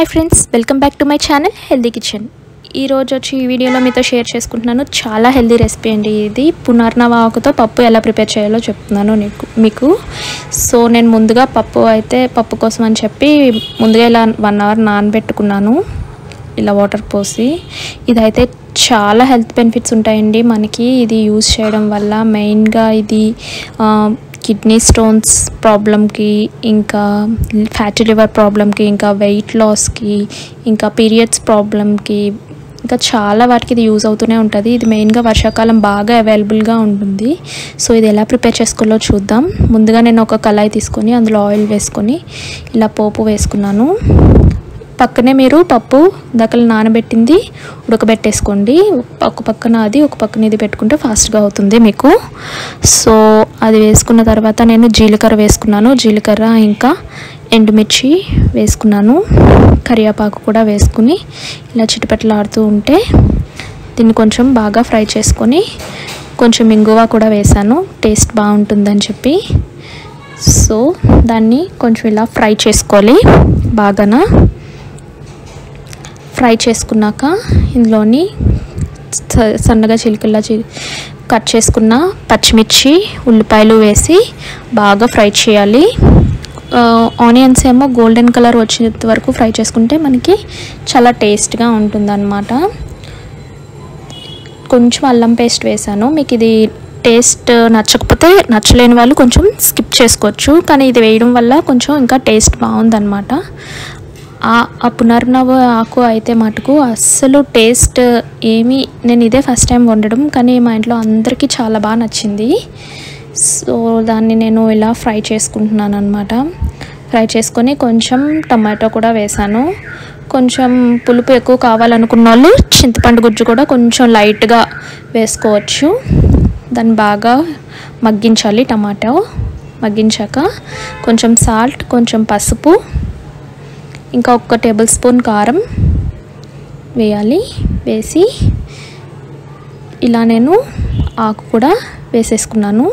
hi friends welcome back to my channel healthy kitchen ఈ రోజు వచ్చి ఈ వీడియోలో మీతో షేర్ చేసుకుంటున్నాను చాలా హెల్దీ రెసిపీ అండి ఇది పునర్నవ ఆకుతో పప్పు ఎలా ప్రిపేర్ చేయాలో చెప్తున్నాను నీకు మీకు సో నేను ముందుగా పప్పు అయితే పప్పు కోసం అని చెప్పి ముందుగా ఇలా వన్ అవర్ నానబెట్టుకున్నాను ఇలా వాటర్ పోసి ఇదైతే చాలా హెల్త్ బెనిఫిట్స్ ఉంటాయండి మనకి ఇది యూస్ చేయడం వల్ల మెయిన్గా ఇది ఆ, కిడ్నీ స్టోన్స్ ప్రాబ్లమ్కి ఇంకా ఫ్యాటీ లివర్ ప్రాబ్లమ్కి ఇంకా వెయిట్ లాస్కి ఇంకా పీరియడ్స్ ప్రాబ్లమ్కి ఇంకా చాలా వాటికి ఇది యూజ్ అవుతూనే ఉంటుంది ఇది మెయిన్గా వర్షాకాలం బాగా అవైలబుల్గా ఉంటుంది సో ఇది ఎలా ప్రిపేర్ చేసుకోవాలో చూద్దాం ముందుగా నేను ఒక కళాయి తీసుకొని అందులో ఆయిల్ వేసుకొని ఇలా పోపు వేసుకున్నాను పక్కనే మీరు పప్పు దక్కలు నానబెట్టింది ఉడకబెట్టేసుకోండి ఒక పక్కన అది ఒక పక్కన ఇది పెట్టుకుంటే ఫాస్ట్గా అవుతుంది మీకు సో అది వేసుకున్న తర్వాత నేను జీలకర్ర వేసుకున్నాను జీలకర్ర ఇంకా ఎండుమిర్చి వేసుకున్నాను కరివేపాకు కూడా వేసుకుని ఇలా చిటపెట్టలాడుతూ ఉంటే దీన్ని కొంచెం బాగా ఫ్రై చేసుకొని కొంచెం ఇంగువ కూడా వేసాను టేస్ట్ బాగుంటుందని చెప్పి సో దాన్ని కొంచెం ఇలా ఫ్రై చేసుకోవాలి బాగానా ఫ్రై చేసుకున్నాక ఇందులోని స- సన్నగా చిలుకల్లా చి కట్ చేసుకున్న పచ్చిమిర్చి ఉల్లిపాయలు వేసి బాగా ఫ్రై చేయాలి ఆనియన్స్ ఏమో గోల్డెన్ కలర్ వచ్చేంత వరకు ఫ్రై చేసుకుంటే మనకి చాలా టేస్ట్గా ఉంటుందన్నమాట కొంచెం అల్లం పేస్ట్ వేసాను మీకు ఇది టేస్ట్ నచ్చకపోతే నచ్చలేని వాళ్ళు కొంచెం స్కిప్ చేసుకోవచ్చు కానీ ఇది వేయడం వల్ల కొంచెం ఇంకా టేస్ట్ బాగుందన్నమాట ఆ ఆ పునర్నవ ఆకు అయితే మటుకు అస్సలు టేస్ట్ ఏమీ నేను ఇదే ఫస్ట్ టైం వండడం కానీ మా ఇంట్లో అందరికీ చాలా బాగా నచ్చింది సో దాన్ని నేను ఇలా ఫ్రై చేసుకుంటున్నాను అనమాట ఫ్రై చేసుకొని కొంచెం టమాటో కూడా వేసాను కొంచెం పులుపు ఎక్కువ కావాలనుకున్న వాళ్ళు చింతపండు గుజ్జు కూడా కొంచెం లైట్గా వేసుకోవచ్చు దాన్ని బాగా మగ్గించాలి టమాటో మగ్గించాక కొంచెం సాల్ట్ కొంచెం పసుపు ఇంకా ఒక్క టేబుల్ స్పూన్ కారం వేయాలి వేసి ఇలా నేను ఆకు కూడా వేసేసుకున్నాను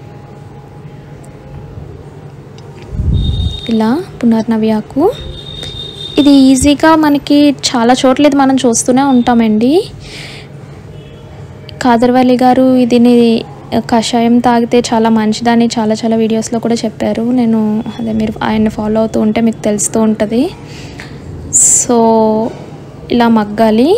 ఇలా పునర్నవి ఆకు ఇది ఈజీగా మనకి చాలా చోట్ల ఇది మనం చూస్తూనే ఉంటామండి కాదర్వాలి గారు దీని కషాయం తాగితే చాలా మంచిదని చాలా చాలా వీడియోస్లో కూడా చెప్పారు నేను అదే మీరు ఆయన్ని ఫాలో అవుతూ ఉంటే మీకు తెలుస్తూ ఉంటుంది సో ఇలా మగ్గాలి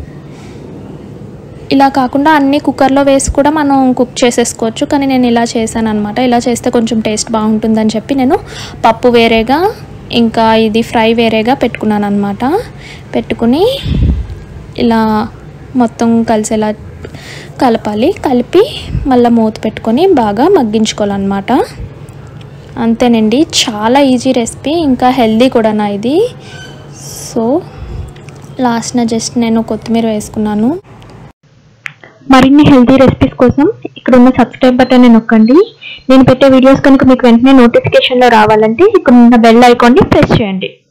ఇలా కాకుండా అన్ని కుక్కర్లో వేసి కూడా మనం కుక్ చేసేసుకోవచ్చు కానీ నేను ఇలా చేశాను అనమాట ఇలా చేస్తే కొంచెం టేస్ట్ బాగుంటుందని చెప్పి నేను పప్పు వేరేగా ఇంకా ఇది ఫ్రై వేరేగా పెట్టుకున్నాను అనమాట పెట్టుకుని ఇలా మొత్తం కలిసేలా కలపాలి కలిపి మళ్ళీ మూత పెట్టుకొని బాగా మగ్గించుకోవాలన్నమాట అంతేనండి చాలా ఈజీ రెసిపీ ఇంకా హెల్దీ కూడా నా ఇది సో లాస్ట్న జస్ట్ నేను కొత్తిమీర వేసుకున్నాను మరిన్ని హెల్తీ రెసిపీస్ కోసం ఇక్కడ ఉన్న సబ్స్క్రైబ్ బటన్ నొక్కండి నేను పెట్టే వీడియోస్ కనుక మీకు వెంటనే నోటిఫికేషన్లో రావాలంటే ఇక్కడ ఉన్న బెల్ ఐకాన్ని ప్రెస్ చేయండి